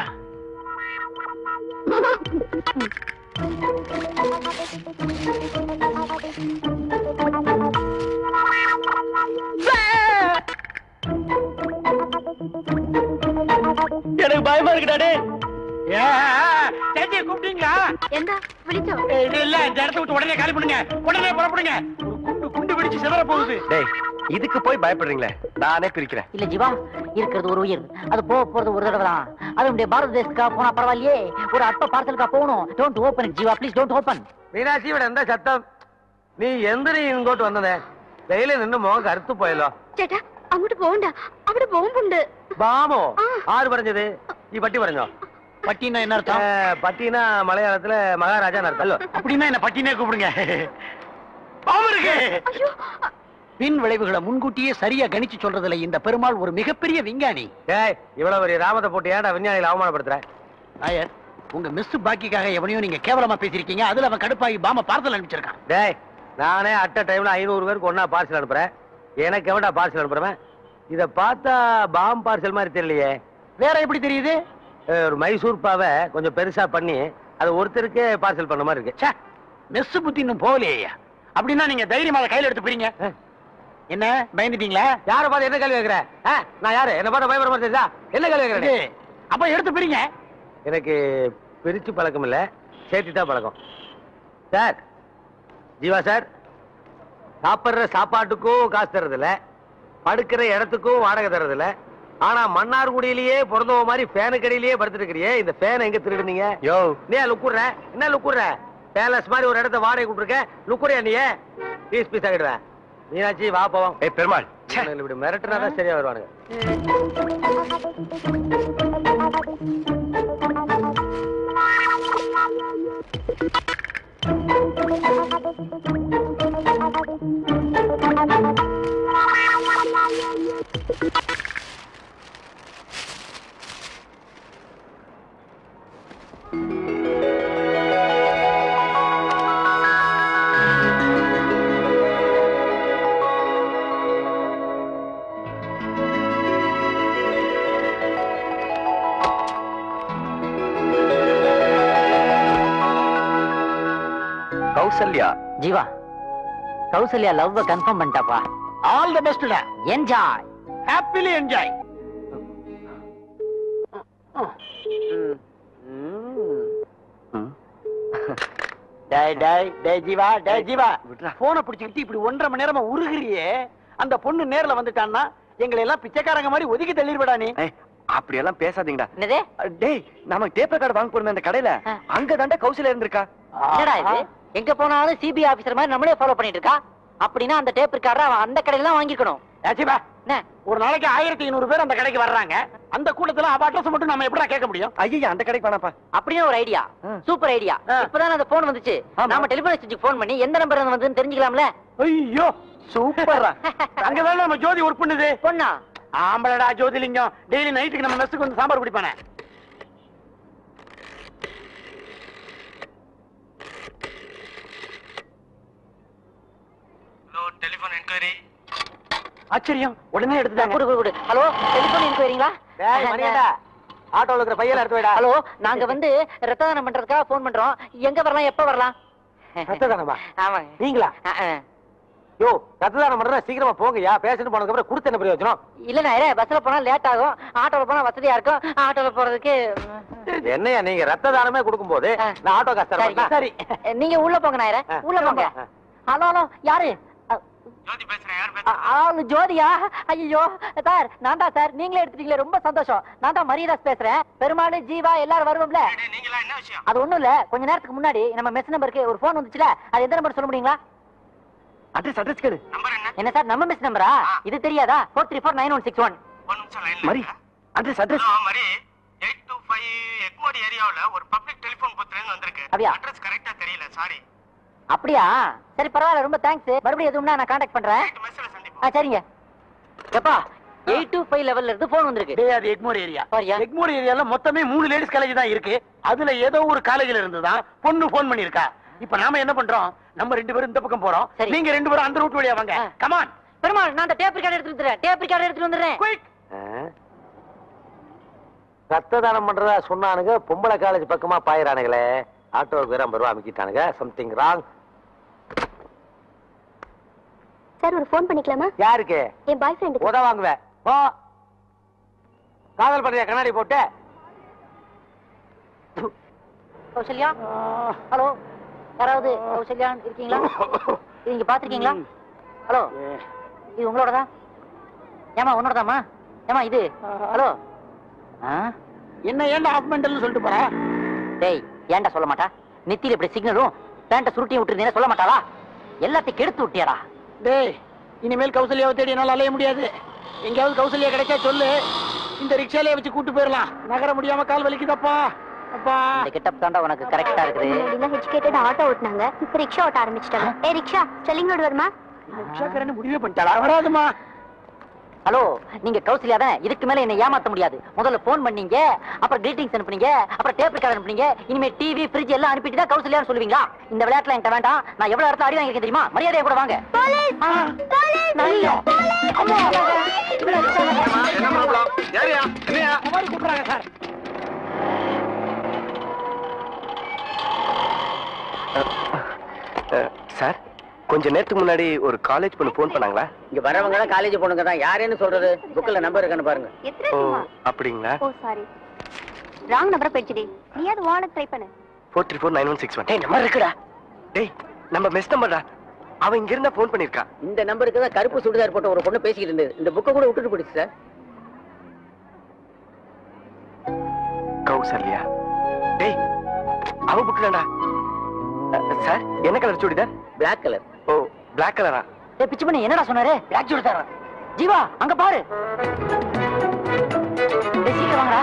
எனக்கு பயமா இருக்குடா டே கூப்பிட்டீங்களா எந்த விழிச்சோம் ஏய், இது இல்ல இந்த இடத்த விட்டு உடனே காலி பண்ணுங்க உடனே புறப்படுங்க ஒரு குண்டு குண்டு வெடிச்சு சிதற போகுது டேய் இதுக்கு போய் பயப்படுறீங்களே நானே பிரிக்கிறேன் இல்ல ஜீவா இருக்கிறது ஒரு உயிர் அது போக போறது ஒரு தடவை தான் அது உடைய பாரத தேசத்துக்கா போனா பரவாயில்லையே ஒரு அற்ப பார்சலுக்கா போகணும் don't open Jeeva please don't open மீனாட்சியோட எந்த சத்தம் நீ എന്തിനീ ഇങ്ങോട്ട് വന്നത് വെയില് നിന്ന് മുഖം കറുത്തു പോയല്ലോ ചേട്ടാ അങ്ങോട്ട് പോകണ്ട അവിടെ ബോംബുണ്ട് ബാമോ ആര് പറഞ്ഞത് ഈ പട്ടി പറഞ്ഞോ பட்டினா என்ன ഏ, அர்த்தம் പട്ടീന മലയാളത്തില് മഹാരാജാ അർത്ഥല്ലോ அப்படின்னா என்ன பட்டினே கூப்பிடுங்க பாவம் இருக்கு ஐயோ பின் விளைவுகளை முன்கூட்டியே சரியா கணிச்சு சொல்றதுல இந்த பெருமாள் ஒரு மிகப்பெரிய விஞ்ஞானி ஏய் இவ்வளவு பெரிய ராமத்தை போட்டு ஏன்டா விஞ்ஞானிகளை அவமானப்படுத்துற நாயர் உங்க மிஸ் பாக்கிக்காக எவனையும் நீங்க கேவலமா பேசிருக்கீங்க அதுல அவன் கடுப்பாகி பாம பார்சல் அனுப்பிச்சிருக்கான் டேய் நானே அட்ட டைம்ல ஐநூறு பேருக்கு ஒன்னா பார்சல் அனுப்புறேன் எனக்கு எவன்டா பார்சல் அனுப்புறவன் இத பார்த்தா பாம் பார்சல் மாதிரி தெரியலையே வேற எப்படி தெரியுது அஹ், ஒரு மைசூர் பாவை கொஞ்சம் பெருசா பண்ணி அது ஒருத்தருக்கே பார்சல் பண்ண மாதிரி இருக்கு ச்சே மெஸ் புத்தி இன்னும் போகலையா அப்படின்னா நீங்க தைரியமா அதை கையில எடுத்து போறீங்க ஆ. என்ன பயந்துட்டீங்களா யாரை பார்த்து என்ன கேள்வி கேட்கிற ஆ, நான் யாரு என்ன பார்த்து பயப்பட மாதிரி தெரியுதா? என்ன கேள்வி இது, கேட்கிறேன் அப்ப எடுத்து போறீங்க எனக்கு பிரிச்சு பழக்கம் இல்ல சேர்த்து தான் பழக்கம் சார் ஜீவா சார் சாப்பிடுற சாப்பாட்டுக்கும் காசு தர்றது இல்ல படுக்கிற இடத்துக்கும் வாடகை தர்றது இல்ல ஆனா மன்னார்குடியிலேயே பிறந்தவ மாதிரி ஃபேனு கடையிலேயே படுத்துட்டு இருக்கிறியே இந்த ஃபேனை எங்க திருடுனீங்க யோ நீ லுக்குற என்ன லுக்குற பேலஸ் மாதிரி ஒரு இடத்த வாடகை கொடுத்துருக்க லுக்குறியா நீ பீஸ் பீஸ் ஆகிடுவேன் மீனாட்சி வா போவோம் ஏய் பெருமாள் இவனுங்களை இப்படி மிரட்டுனா தான் சரியா வருவானுங்க கௌசல்யா ஜீவா கௌசல்யா லவ் கன்ஃபார்ம் பண்ணிட்டாப்பா ஆல் தி பெஸ்ட்டா என்ஜாய் ஹாப்பிலி என்ஜாய் டேய் டேய் டேய் ஜீவா டேய் ஜீவா விட்றா. போனை பிடிச்சிக்கிட்டு இப்படி ஒன்றரை மணி நேரமா உருகுறியே அந்த பொண்ணு நேர்ல வந்துட்டான்னா எங்களை எல்லாம் பிச்சைக்காரங்க மாதிரி ஒதுக்கி தள்ளிடுவடா நீ ஏய் அப்படியெல்லாம் பேசாதீங்கடா என்னது அஹ், டேய் நாம டேப் ரெக்கார்டு வாங்க போறோம் அந்த கடையில ஆ. அங்க தாண்டா கௌசல்யா இருந்திருக்கா என்னடா இது எங்க போனாலும் சிபிஐ ஆபீசர் மாதிரி நம்மளே ஃபாலோ பண்ணிட்டு இருக்கா அப்படின்னா அந்த டேப் இருக்காரா அவன் அந்த கடையில தான் வாங்கிக்கணும் ஏ ஜீவா என்ன ஒரு நாளைக்கு ஆயிரத்தி ஐநூறு பேர் அந்த கடைக்கு வர்றாங்க அந்த கூட்டத்துல அவ அட்ரஸ் மட்டும் நம்ம எப்படிடா கேட்க முடியும் ஐயா அந்த கடைக்கு வேணாப்பா அப்படியே ஒரு ஐடியா ஆ. சூப்பர் ஐடியா ஆ. இப்பதான் அந்த போன் வந்துச்சு ஆமா. நாம டெலிபோன் எக்ஸ்சேஞ்சுக்கு போன் பண்ணி எந்த நம்பர் வந்துன்னு தெரிஞ்சுக்கலாம்ல ஐயோ சூப்பரா அங்கதான் நம்ம ஜோதி ஒர்க் பண்ணுது பொண்ணா ஆம்பளடா ஜோதிலிங்கம் டெய்லி நைட்டுக்கு நம்ம மெஸ்ஸுக்கு வந்து சாம்பார் குடிப்பானே ஆச்சரியம் உடனே எடுத்துட்டாங்க குடு குடு குடு ஹலோ டெலிபோன் என்கொயரிங்களா டேய் மணியண்டா ஆட்டோல இருக்கிற பையல எடுத்து வைடா ஹலோ நாங்க வந்து ரத்த தானம் பண்றதுக்காக போன் பண்றோம் எங்க வரலாம் எப்ப வரலாம் ரத்த தானமா ஆமாங்க நீங்களா ஆ, ஆ. யோ ரத்த தானம் பண்றதா சீக்கிரமா போங்கயா பேசிட்டு போனதுக்கு அப்புறம் கொடுத்து என்ன பிரயோஜனம் இல்ல நாயரே பஸ்ல போனா லேட் ஆகும் ஆட்டோல போனா வசதியா இருக்கும் ஆட்டோல போறதுக்கு என்னையா நீங்க ரத்த தானமே கொடுக்கும் போது ஆ. நான் ஆட்டோ காசு தர சரி மாட்டேனா? சரி நீங்க உள்ள போங்க நாயரே ஆ, உள்ள போங்க ஆ. ஹலோ ஹலோ யாரு ஆ- ஆளு ஜோதியா ஐயோ சார் நான் தான் சார் நீங்களே எடுத்துட்டீங்களே ரொம்ப சந்தோஷம் நான் தான் மரியதாஸ் பேசுறேன் பெருமாள் ஜீவா எல்லாரும் வருவோம்ல அது ஒண்ணும் இல்ல கொஞ்ச நேரத்துக்கு முன்னாடி நம்ம மெஸ் நம்பருக்கு ஒரு போன் வந்துச்சுல அது எந்த நம்பர் சொல்ல முடியுங்களா அட்ரஸ் அட்ரஸ் கேடு என்ன சார் நம்ம மிஸ் நம்பரா இது தெரியாதா four three four nine one six one மரி அட்ரஸ் அட்ரஸ் மாதிரி எயிட் டூ ஃபைவ் எக்மோடி ஏரியாவுல ஒரு பப்ளிக் டெலிபோன் பூத்துல இருந்து வந்திருக்கு அப்படியா? அட்ரஸ் கரெக்டா தெரியல சாரி அப்படியா சரி பரவாயில்ல ரொம்ப தேங்க்ஸ் மறுபடியும் எதுவும்னா நான் காண்டாக்ட் பண்றேன் மெஸ்ல சந்திப்போம் ஆ சரிங்க எப்பா எயிட் டூ ஃபைவ் லெவல்ல இருந்து போன் வந்திருக்கு டேய் அது எக்மோர் ஏரியா பாரியா. எக்மோர் ஏரியால மொத்தமே மூணு லேடிஸ் காலேஜ் தான் இருக்கு அதுல ஏதோ ஒரு காலேஜ்ல இருந்து தான் பொண்ணு போன் பண்ணிருக்கா இப்ப நாம என்ன பண்றோம் நம்ம ரெண்டு பேரும் இந்த பக்கம் போறோம் சரி. நீங்க ரெண்டு பேரும் அந்த ரூட் வழியா வாங்க ஆ. கமான் பெருமாள் நான் அந்த டேப் ரிகார்டு எடுத்துட்டு வந்துடுறேன் டேப் ரிகார்டு எடுத்துட்டு வந்துடுறேன் குயிக் ஆ? ரத்த தானம் பண்றதா சொன்னானுங்க பொம்பளை காலேஜ் பக்கமா பாயிறானுங்களே ஆட்டோவுக்கு வேற ஐம்பது ரூபா அமைக்கிட்டானுங்க சம்திங் ராங் சார் ஒரு ஃபோன் பண்ணிக்கலாமா யாருக்கு என் பாய் ஃப்ரெண்டுக்கு உத வாங்குவேன் போ காதல் பண்றியா கண்ணாடி போட்டு கௌசல்யா ஹலோ யாராவது கௌசல்யா இருக்கீங்களா இது நீங்க பாத்திருக்கீங்களா ஹலோ இது உங்களோட தான் ஏமா உன்னோடதாம்மா ஏமா இது ஹலோ ஆ? என்ன ஏன்டா ஆஃப் மெண்டல்னு சொல்லிட்டு போற டேய் ஏன்டா சொல்ல மாட்டா நெத்தியில இப்படி சிக்னலும் பேண்ட சுருட்டி விட்டுருந்தீங்கன்னா சொல்ல மாட்டாளா எல்லாத்தையும் கெடுத்து விட்டியாடா டேய் இனிமேல் கௌசல்யாவை தேடி என்னால அலைய முடியாது எங்கேயாவது கௌசல்யா கிடைச்சா சொல்லு இந்த ரிக்ஷாலே வச்சு கூட்டு போயிடலாம் நகர முடியாம கால் வலிக்குதப்பா அப்பா இந்த கிட்டப் தாண்டா உனக்கு கரெக்டா இருக்குது முன்னாடிலாம் எஜுகேட்டட் ஆட்டோ ஓட்டுனாங்க இப்ப ரிக்ஷா ஓட்ட ஆரம்பிச்சிட்டாங்க ஏ ரிக்ஷா ஸ்டெல்லிங் ரோடு வருமா ரிக்ஷாக்காரன்னு முடிவே பண்ணிட்டாளா வராதுமா ஹலோ நீங்க கௌசல்யா தான் இதுக்கு மேல என்ன ஏமாத்த முடியாது முதல்ல போன் பண்ணீங்க அப்புறம் கிரீட்டிங்ஸ் அனுப்புனீங்க அப்புறம் டேப் ரெக்கார்ட் அனுப்புனீங்க இனிமே டிவி ஃப்ரிட்ஜ் எல்லாம் அனுப்பிட்டு தான் கௌசல்யான்னு சொல்லுவீங்களா இந்த விளையாட்டுல என்கிட்ட வேண்டாம் நான் எவ்வளவு இடத்துல அடி வாங்கிருக்கேன் தெரியுமா மரியாதையா கூட வாங்க ஆ, நல்ல. அம்மா. என்ன ப்ராப்ளம் யாரியா என்னையா இந்த மாதிரி கூப்பிடுறாங்க சார் சார் கொஞ்ச நேரத்துக்கு முன்னாடி ஒரு காலேஜ் பொண்ணு ஃபோன் பண்ணாங்களா இங்க வரவங்க தான் காலேஜ் பொண்ணுங்க தான் யாருன்னு சொல்றது புக்ல நம்பர் இருக்கான்னு பாருங்க எத்தனை ஓ சும்மா அப்படிங்களா ஓ சாரி ராங் நம்பரை போயிடுச்சுடி நீயாவது வானட் ட்ரை பண்ணு four three four nine one six one டேய் நம்பர் இருக்குடா டேய் நம்ம மிஸ் நம்பர்டா அவன் இங்க இருந்தா ஃபோன் பண்ணிருக்கா இந்த நம்பருக்கு தான் கருப்பு சுடிதார் போட்ட ஒரு பொண்ணு பேசிக்கிட்டு இருந்தது இந்த புக்கை கூட விட்டுட்டு போயிடுச்சு சார் கௌசல்யா டேய் அவ புட்டுடா சார் என்ன colour churidar black colour oh black கலரா ஏய் பிச்சு பண்ணி என்னடா சொன்னாரு பிளாக் ஜூட் தரேன் ஜீவா அங்க பாரு ஏய், சீக்கிரம் வாங்கடா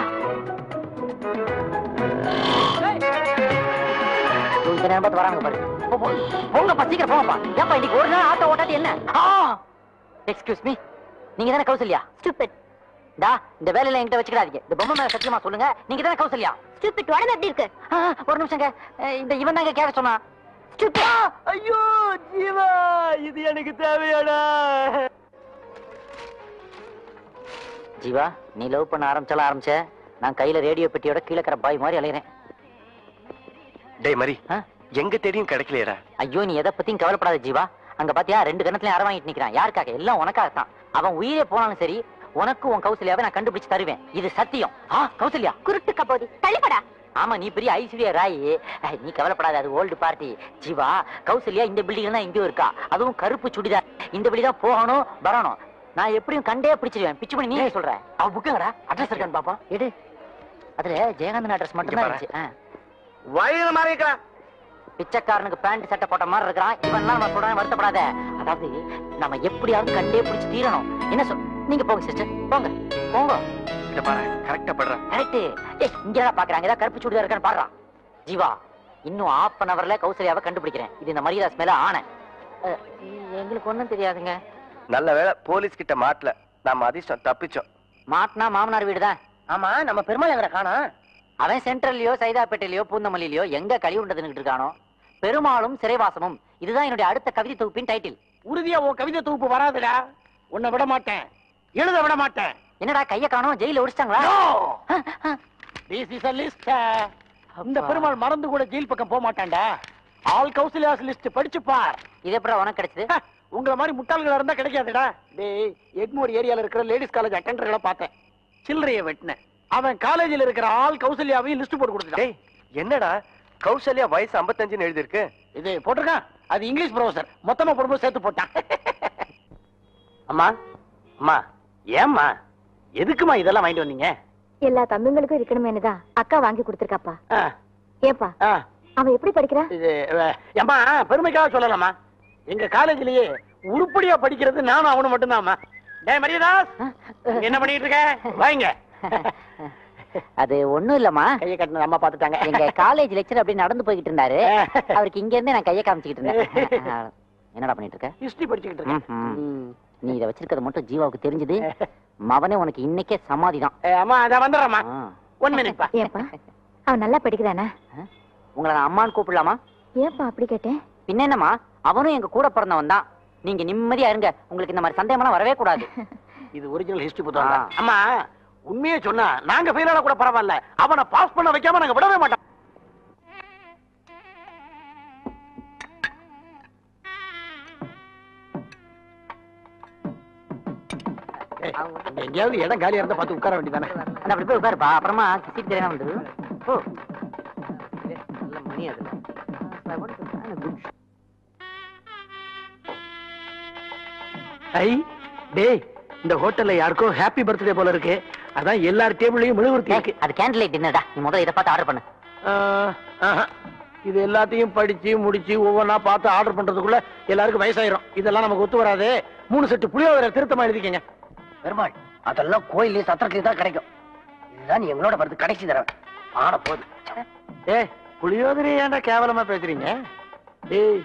இந்த நேரம் பார்த்து வராங்க பாரு போ, போ. போங்கப்பா சீக்கிரம் போங்கப்பா ஏப்பா இன்னைக்கு ஒரு நாள் ஆட்டோ ஓட்டாட்டி என்ன எக்ஸ்கியூஸ் மீ நீங்க தானே கௌசல்யா ஸ்டூபிட் டா இந்த வேலையில என்கிட்ட வச்சுக்கிறாதீங்க இந்த பொம்மை மேல சத்தியமா சொல்லுங்க நீங்க தானே கௌசல்யா ஸ்டூபிட் உடம்பு எப்படி இருக்கு ஆ, ஒரு நிமிஷங்க அஹ், இந்த இவன் தாங்க கேட்க சொன்னா Stupid. ஐயோ ஜீவா இது எனக்கு தேவையாடா ஜீவா நீ லவ் பண்ண ஆரம்பிச்சால ஆரம்பிச்ச நான் கையில ரேடியோ பெட்டியோட கீழே இருக்கிற பாய் மாதிரி அலையிறேன் டேய் மரி ஆ? எங்க தேடியும் கிடைக்கலையடா ஐயோ நீ எதை பத்தியும் கவலைப்படாத ஜீவா அங்க பாத்தியா ரெண்டு கணத்துலயும் அரை வாங்கிட்டு நிக்கிறான் யாருக்காக எல்லாம் உனக்காகத்தான் அவன் உயிரே போனாலும் சரி உனக்கு உன் கௌசல்யாவை நான் கண்டுபிடிச்சு தருவேன் இது சத்தியம் ஆ கௌசல்யா குருட்டு கபோதி தள்ளிப்படா ஆமா நீ பெரிய ஐஸ்வர்யா ராய் அஹ், நீ கவலைப்படாத அது ஓல்டு பார்ட்டி ஜீவா கௌசல்யா இந்த பில்டிங்ல தான் எங்கேயோ இருக்கா அதுவும் கருப்பு சுடிதார் இந்த வழி தான் போகணும் வரணும் நான் எப்படியும் கண்டே பிடிச்சிருவேன் பிச்சு பண்ணி நீ சொல்ற அவ புக்குங்கடா அட்ரஸ் இருக்கான்னு பாப்போம் எடு அதுல ஜெயகாந்தன் அட்ரஸ் மட்டும் தான் இங்க இருந்துச்சு ஆ. வயிறு மாதிரி இருக்கிறான் பிச்சைக்காரனுக்கு பேண்ட் சட்டை போட்ட மாதிரி இருக்கிறான் இவன்லாம் நம்ம சொல்றான் வருத்தப்படாத அதாவது நம்ம எப்படியாவது கண்டே பிடிச்சு தீரணும் என்ன சொல் நீங்க போங்க சிஸ்டர் போங்க போங்க இத பாரு கரெக்டா படுறேன் கரெக்ட் ஏய் இங்க என்ன பாக்குறாங்க ஏதாவது கருப்பு சுடிதார் இருக்கான்னு பாடுறான் ஜீவா இன்னும் ஆஃப் அன் அவர்ல கௌசல்யாவை கண்டுபிடிக்கிறேன் இது இந்த மரியாதை மேல ஆன எங்களுக்கு ஒண்ணும் தெரியாதுங்க நல்ல வேளை போலீஸ் கிட்ட மாட்டல நாம அதிர்ஷ்டம் தப்பிச்சோம் மாட்டினா மாமனார் வீடு தான் ஆமா நம்ம பெருமாள் எங்கட காணா அவன் சென்ட்ரல்லையோ சைதாப்பேட்டையிலயோ பூந்தமல்லியிலயோ எங்க கழிவு உண்டதுன்னு இருக்கானோ பெருமாளும் சிறைவாசமும் இதுதான் என்னுடைய அடுத்த கவிதை தொகுப்பின் டைட்டில் உறுதியா உன் கவிதை தொகுப்பு வராதுடா உன்னை விட மாட்டேன் எழுத விட மாட்டேன் என்னடா கைய காணோம் ஜெயில ஒடிச்சிட்டாங்களா திஸ் இஸ் a லிஸ்ட் இந்த பெருமாள் மறந்து கூட ஜெயில் பக்கம் போக மாட்டான்டா ஆல் கௌசல்யாஸ் லிஸ்ட் படிச்சு பார் இது எப்படி உனக்கு கிடைச்சது ஹ, உங்கள மாதிரி முட்டாள்களா இருந்தா கிடைக்காதுடா டேய் எக்மோர் ஏரியால இருக்கிற லேடிஸ் காலேஜ் அட்டெண்டர்களை பார்த்தேன் சில்லறைய வெட்டினேன் அவன் காலேஜில் இருக்கிற ஆல் கௌசல்யாவையும் லிஸ்ட் போட்டு கொடுத்துட்டான் டேய் என்னடா கௌசல்யா வயசு 55 எழுதி இருக்கு இது போட்டிருக்கான் அது இங்கிலீஷ் ப்ரொஃபசர் மொத்தமா போடும்போது சேர்த்து போட்டான் அம்மா அம்மா ஏம்மா எதுக்குமா இதெல்லாம் வாங்கிட்டு வந்தீங்க எல்லா தம்பிங்களுக்கும் இருக்கணுமேனு தான் அக்கா வாங்கி கொடுத்துருக்காப்பா ஆ, ஏப்பா ஆ, அவன் எப்படி படிக்கிறான் இது அஹ், ஏம்மா பெருமைக்காக சொல்லலாமா எங்க காலேஜ்லயே உருப்படியா படிக்கிறது நானும் அவனு மட்டும்தான்மா டேய் மரியதாஸ் இங்க என்ன பண்ணிட்டு இருக்க வாங்க அது ஒண்ணும் இல்லம்மா கையை கட்டினது அம்மா பாத்துட்டாங்க எங்க காலேஜ் லெக்சர் அப்படி நடந்து போய்கிட்டு இருந்தாரு அவருக்கு இங்க இருந்து நான் கைய காமிச்சிட்டு இருந்தேன் என்னடா பண்ணிட்டு இருக்க ஹிஸ்டரி படிச்சுக்கிட்டு இருக்கேன் ம்ஹும். ம். நீ இத வச்சிருக்கிறது மட்டும் ஜீவாவுக்கு தெரிஞ்சது மவனே உனக்கு இன்னைக்கே சமாதி தான் ஏ, அம்மா அத வந்துடுறேம்மா ஒன் மினிட்ப்பா ஏப்பா அவன் நல்லா படிக்கிறானா உங்களை நான் அம்மான்னு கூப்பிடலாமா ஏப்பா அப்படி கேட்டேன் பின்ன என்னம்மா அவனும் எங்க கூட பிறந்தவன் தான் நீங்க நிம்மதியா இருங்க உங்களுக்கு இந்த மாதிரி சந்தேகம்லாம் வரவே கூடாது இது ஒரிஜினல் ஹிஸ்டரி புத்தகம் தான். அம்மா உண்மையே சொன்னா நாங்க ஃபெயில் ஆன கூட பரவாயில்ல அவனை பாஸ் பண்ண வைக்காம நாங்க விடவே மாட்டோம் ஏய், அங்க எங்கேயாவது இடம் காலியா இருந்தா பார்த்து உட்கார வேண்டியதானே அந்த அப்படி போய் உட்காருப்பா அப்புறமா சீட் தெரியாம வந்துரு ஓ நல்ல மணி அதுல ஐ டேய் இந்த ஹோட்டல்ல யாருக்கோ ஹாப்பி பர்த்டே போல இருக்கு அதான் எல்லார் டேபிள்லயும் மெழுகுவர்த்தி இருக்கு அது கேண்டில் லைட் டின்னர்டா நீ முதல்ல இதை பார்த்து ஆர்டர் பண்ணு ஆஹ், ஆஹா. இது எல்லாத்தையும் படிச்சு முடிச்சு ஒவ்வொன்றா பார்த்து ஆர்டர் பண்றதுக்குள்ள எல்லாருக்கும் வயசாயிரும் இதெல்லாம் நமக்கு ஒத்து வராது மூணு செட்டு புளியோதரை திருத்தமா எழுதிக்கங்க பெருமாள் அதெல்லாம் கோயிலே சத்திரத்துல தான் கிடைக்கும் இதுதான் நீ எங்களோட வருது கடைசி தடவை ஆன போது ஏய் புளியோதரை ஏன்டா கேவலமா பேசுறீங்க ஏய்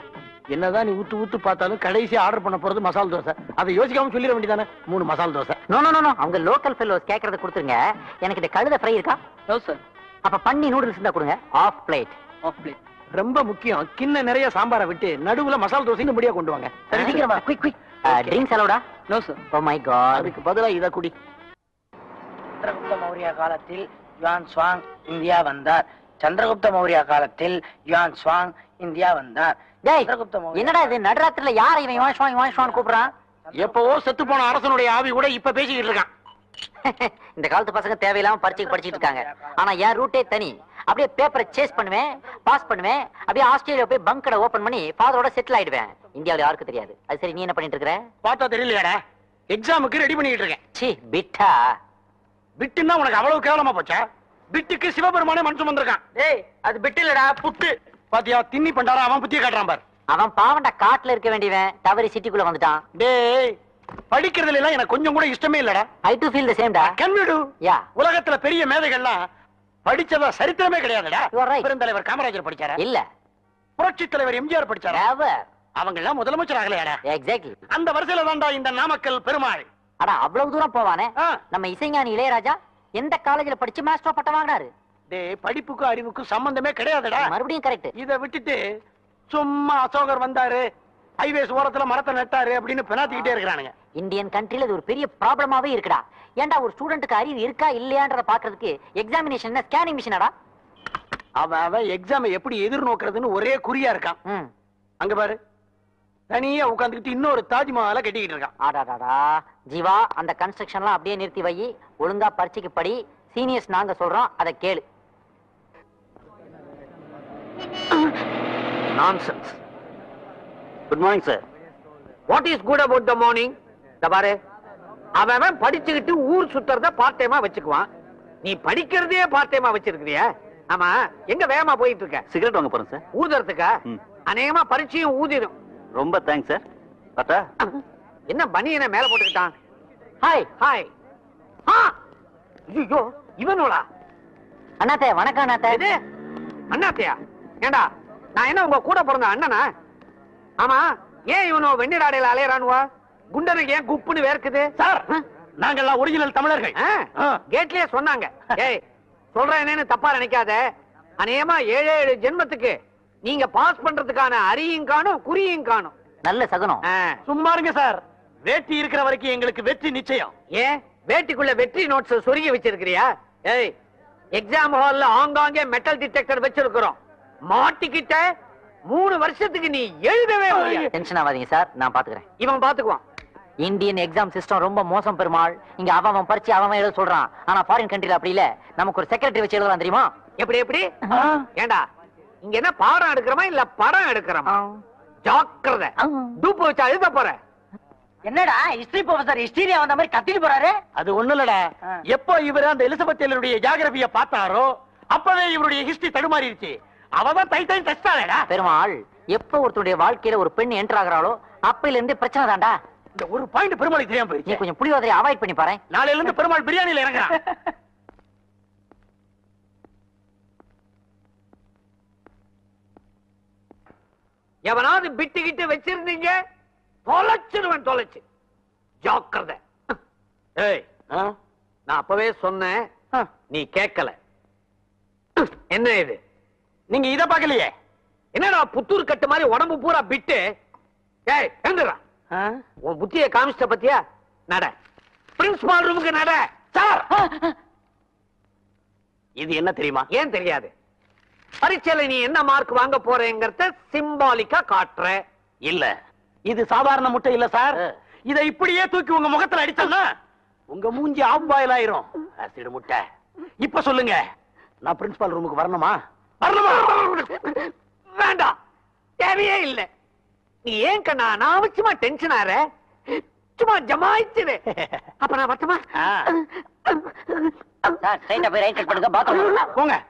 என்னதான் நீ ஊத்து ஊத்து பார்த்தாலும் கடைசி ஆர்டர் பண்ண போறது மசால் தோசை அதை யோசிக்காம சொல்லிட வேண்டியதானே மூணு masala dosa no no no அவங்க லோக்கல் ஃபெல்லோஸ் கேக்குறத கொடுத்துருங்க எனக்கு இந்த கழுத ஃப்ரை இருக்கா நோ சார் அப்ப பண்ணி நூடுல்ஸ் இருந்தா கொடுங்க ஆஃப் பிளேட் ஆஃப் பிளேட் ரொம்ப முக்கியம் கிண்ண நிறைய சாம்பாரை விட்டு நடுவுல மசால் தோசை இந்த முடியா கொண்டு வாங்க சீக்கிரமா குயிக் குயிக் ட்ரிங்க்ஸ் அலோடா no sir oh my God அதுக்கு பதிலா இத குடி சந்திரகுப்த மௌரிய காலத்தில் யுவான் சுவாங் இந்தியா வந்தார் சந்திரகுப்த மௌரிய காலத்தில் யுவான் சுவாங் இந்தியா வந்தார் டேய் சந்திரகுப்த மௌரிய என்னடா இது நடுராத்திரில யார் இவன் இவான் ஷுவான் இவான் ஷுவான் கூப்பிடுறான் எப்பவோ செத்து போன அரசனுடைய ஆவி கூட இப்ப பேசிக்கிட்டு இருக்கான் இந்த காலத்து பசங்க தேவையில்லாம பரீட்சைக்கு படிச்சிட்டு இருக்காங்க ஆனா என் ரூட்டே தனி அப்படியே பேப்பரை சேஸ் பண்ணுவேன் பாஸ் பண்ணுவேன் அப்படியே ஆஸ்திரேலியா போய் பங்க் கடை ஓபன் பண்ணி ஃபாதரோட செட்டில் ஆயிடுவேன் இந்தியாவுல யாருக்கும் தெரியாது அது சரி நீ என்ன பண்ணிட்டு இருக்கிற பார்த்தா தெரியலையாடா எக்ஸாமுக்கு ரெடி பண்ணிட்டு இருக்கேன் சி பிட்டா பிட்டுன்னா உனக்கு அவ்வளவு கேவலமா போச்சா பிட்டுக்கு சிவபெருமானே மனுஷன் வந்திருக்கான் டேய் அது பிட்டு இல்லடா புட்டு பாத்தியா தின்னி பண்டாரா அவன் புத்திய காட்டுறான் பார் அவன் பாவண்டா காட்டுல இருக்க வேண்டியவன் தவறி சிட்டிக்குள்ள வந்துட்டான் டேய் படிக்கிறதுல எல்லாம் எனக்கு கொஞ்சம் கூட இஷ்டமே இல்லடா ஐ டு ஃபீல் த சேம்டா Can we do? யா உலகத்துல பெரிய மேதைகள்லாம் படிச்சதா சரித்திரமே கிடையாதுடா You are right. பெருந்தலைவர் காமராஜர் படிச்சாரா இல்ல புரட்சி தலைவர் எம்ஜிஆர் படிச்சாரா நெவர் அவங்க எல்லாம் முதலமைச்சர் ஆகலையாடா எக்ஸாக்ட்லி அந்த வரிசையில தான்டா இந்த நாமக்கல் பெருமாள் அட அவ்வளவு தூரம் போவானே ஆ. நம்ம இசைஞானி இளையராஜா எந்த காலேஜ்ல படிச்சு மாஸ்டர் பட்டம் வாங்கினாரு டேய் படிப்புக்கும் அறிவுக்கும் சம்பந்தமே கிடையாதுடா மறுபடியும் கரெக்ட் இத விட்டுட்டு சும்மா அசோகர் வந்தாரு ஹைவேஸ் ஓரத்துல மரத்தை நட்டாரு அப்படின்னு பெனாத்திக்கிட்டே இருக்கிறானுங்க இந்தியன் கண்ட்ரில இது ஒரு பெரிய ப்ராப்ளமாவே இருக்குடா ஏன்டா ஒரு ஸ்டூடெண்ட்டுக்கு அறிவு இருக்கா இல்லையான்றத பாக்குறதுக்கு எக்ஸாமினேஷன் ஸ்கேனிங் மிஷினடா அவன் அவன் எக்ஸாமை எப்படி எதிர்நோக்குறதுன்னு ஒரே குறியா இருக்கான் ம் அங்க பாரு தனியா உட்காந்துக்கிட்டு இன்னொரு தாஜ்மஹாலை கட்டிக்கிட்டு இருக்கான் ஆடாடாடா ஜீவா அந்த கன்ஸ்ட்ரக்ஷன்லாம் அப்படியே நிறுத்தி வை ஒழுங்கா பரீட்சைக்கு படி சீனியர்ஸ் நாங்க சொல்றோம் அதை கேளு nonsense good morning sir what is good about the morning இந்த பாரு அவன் அவன் படிச்சுக்கிட்டு ஊர் சுத்துறத பார்ட் டைமா வச்சுக்குவான் நீ படிக்கிறதே பார்ட் டைமா வச்சிருக்கிறியா ஆமா எங்க வேகமா போயிட்டு இருக்க சிகரெட் வாங்க போறேன் சார் ஊதுறதுக்கா ம். அநேகமா பரீட்சையும் ஊதிடும் ரொம்ப தேங்க்ஸ் சார் பட்டா என்ன பனியனை மேல போட்டுக்கிட்டான் ஹாய் ஹாய் ஆ ஐயோ இவனோடா அண்ணாத்தே வணக்கம் அண்ணாத்தே இது அண்ணாத்தையா ஏண்டா நான் என்ன உங்க கூட பிறந்த அண்ணனா ஆமா ஏன் இவனோ வெண்ணிடாடையில அலையறானுவா குண்டனுக்கு ஏன் குப்புன்னு வேர்க்குது சார் நாங்கெல்லாம் ஒரிஜினல் தமிழர்கள் ஆ, ஆ. கேட்லயே சொன்னாங்க ஏய் சொல்றேன் என்னன்னு தப்பா நினைக்காத அநேகமா ஏழு ஏழு ஜென்மத்துக்கு நீங்க பாஸ் பண்றதுக்கான அரியும் காணும் குறியும் காணும் நல்ல சகுனம் ஆ, சும்மா இருங்க சார் வேட்டி இருக்கிற வரைக்கும் எங்களுக்கு வெற்றி நிச்சயம் ஏன் வேட்டிக்குள்ள வெற்றி நோட்ஸ் சொருகி வச்சிருக்கிறியா ஏய் எக்ஸாம் ஹால்ல ஆங்காங்கே மெட்டல் டிடெக்டர் வச்சிருக்கிறோம் மாட்டிக்கிட்ட மூணு வருஷத்துக்கு நீ எழுதவே முடியாது டென்ஷன் ஆகாதீங்க சார் நான் பாத்துக்கிறேன் இவன் பாத்துக்குவான் இந்தியன் எக்ஸாம் சிஸ்டம் ரொம்ப மோசம் பெருமாள் இங்க அவன் அவன் பரிச்சு அவன் அவன் எழுத சொல்றான் ஆனா ஃபாரின் கண்ட்ரில அப்படி இல்ல நமக்கு ஒரு செக்ரட்டரி வச்சு எழுதலாம் தெரியுமா எப்படி எப்படி ஏண்டா இங்க என்ன பாடம் எடுக்கிறோமா இல்ல படம் எடுக்கிறோமா ஜாக்கிரதை டூப்பு வச்சா எழுத போற என்னடா ஹிஸ்டரி ப்ரொஃபசர் ஹிஸ்டரியா வந்த மாதிரி கத்திட்டு போறாரு அது ஒண்ணு இல்லடா எப்போ இவர் அந்த எலிசபெத் டெய்லருடைய ஜியாகிரபிய பார்த்தாரோ அப்பவே இவருடைய ஹிஸ்டரி தடுமாறிடுச்சு அவதான் தை தை தஸ்டாடா பெருமாள் எப்ப ஒருத்தருடைய வாழ்க்கையில ஒரு பெண் என்டர் ஆகுறாளோ அப்பையில இருந்து பிரச்சனை தான்டா இந்த ஒரு பாயிண்ட் பெருமாளுக்கு தெரியாம நீ போயிடுச்சு கொஞ்சம் புளியோதரை அவாய்ட் பண்ணி பாரு நாளையில இருந்து பெருமாள் பிரியாணியில இறங்குறான் எவனாவது பிட்டு கிட்டு வச்சிருந்தீங்க தொலைச்சிருவன் தொலைச்சு ஜாக்கிரதை ஏய் ஆ? நான் அப்பவே சொன்னேன் ஆ. நீ கேட்கல என்ன இது நீங்க இத பாக்கலையே என்னடா புத்தூர் கட்டு மாதிரி உடம்பு பூரா பிட்டு ஏய் எழுந்துடா ஆ? உன் புத்திய காமிச்சிட்ட பத்தியா நட பிரின்சிபால் ரூமுக்கு நட சார் இது என்ன தெரியுமா ஏன் தெரியாது பரீட்சையில நீ என்ன மார்க் வாங்க போறேங்கிறத சிம்பாலிக்கா காட்டுற இல்ல இது சாதாரண முட்டை இல்ல சார் இத இப்படியே தூக்கி உங்க முகத்துல அடிச்சோம்னா உங்க மூஞ்சி ஆஃப் பாயில் ஆயிரும் ஆசிட் முட்டை இப்ப சொல்லுங்க நான் பிரின்சிபால் ரூமுக்கு வரணுமா வரணுமா வேண்டாம் தேவையே இல்ல நீ ஏன் கண்ணா நான் சும்மா டென்ஷன் ஆற சும்மா ஜமாயிச்சுது அப்ப நான் வரட்டுமா ஆ. சார் ஸ்ட்ரைட்டா போய் ரைட் கட் பண்ணுங்க பாத்ரூம் போங்க